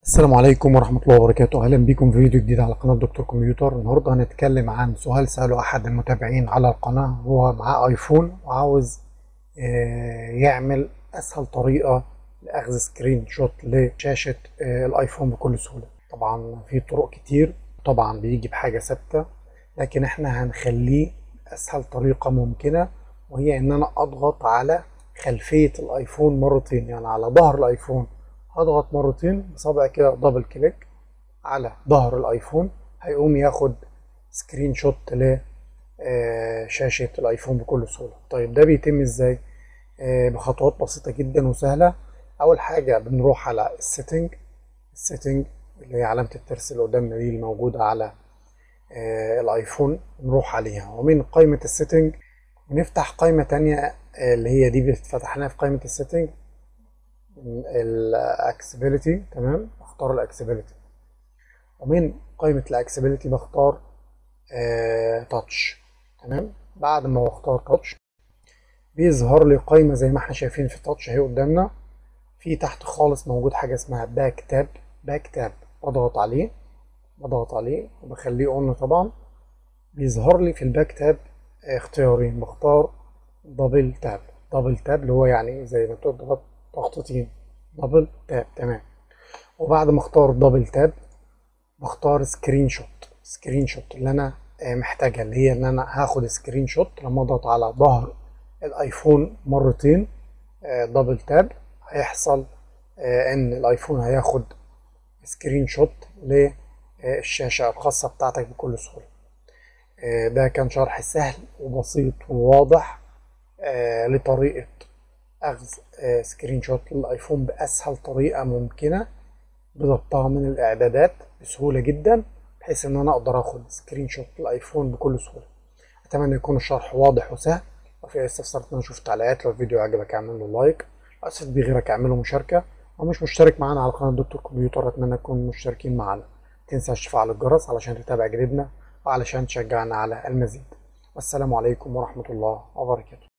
السلام عليكم ورحمة الله وبركاته أهلا بكم في فيديو جديد على قناة دكتور كمبيوتر النهاردة هنتكلم عن سؤال سأله أحد المتابعين على القناة هو معاه آيفون وعاوز آه، يعمل أسهل طريقة لأخذ سكرين شوت لشاشة آه، الآيفون بكل سهولة طبعا في طرق كتير طبعا بيجي بحاجة ثابتة لكن احنا هنخليه أسهل طريقة ممكنة وهي إن أنا أضغط على خلفية الآيفون مرتين يعني على ظهر الآيفون هضغط مرتين بصبع كده دبل كليك على ظهر الايفون هيقوم ياخد سكرين شوت لشاشة الايفون بكل سهولة طيب ده بيتم ازاي آه، بخطوات بسيطة جدا وسهلة اول حاجة بنروح على السيتنج السيتنج اللي هي علامة الترس اللي قدامنا دي الموجودة على آه، الايفون نروح عليها ومن قائمة السيتنج بنفتح قائمة تانية آه، اللي هي دي فتحناها في قائمة السيتنج الاكسبيليتي تمام اختار الاكسبيليتي ومن قائمة الاكسبيليتي بختار تاتش تمام بعد ما بختار تاتش بيظهر لي قائمة زي ما احنا شايفين في تاتش اهي قدامنا في تحت خالص موجود حاجة اسمها باك تاب باك تاب بضغط عليه بضغط عليه وبخليه اون طبعا بيظهر لي في الباك تاب اختيارين بختار دبل تاب دبل تاب اللي هو يعني زي ما تضغط ضغطتين دبل تاب تمام وبعد ما اختار دبل تاب بختار سكرين شوت سكرين شوت اللي انا محتاجها اللي هي ان انا هاخد سكرين شوت لما اضغط على ظهر الايفون مرتين دبل تاب هيحصل ان الايفون هياخد سكرين شوت للشاشة الخاصة بتاعتك بكل سهولة ده كان شرح سهل وبسيط وواضح لطريقة اخذ سكرين شوت للايفون باسهل طريقه ممكنه بضبطها من الاعدادات بسهوله جدا بحيث ان انا اقدر اخد سكرين شوت للايفون بكل سهوله اتمنى يكون الشرح واضح وسهل وفي اي استفسار ان انا اشوف تعليقات لو الفيديو عجبك اعمل له لايك لو اسف بيه غيرك اعمل له مشاركه لو مش مشترك معانا على قناه دكتور كمبيوتر اتمنى تكونوا مشتركين معانا متنساش تفعل الجرس علشان تتابع جديدنا وعلشان تشجعنا على المزيد والسلام عليكم ورحمه الله وبركاته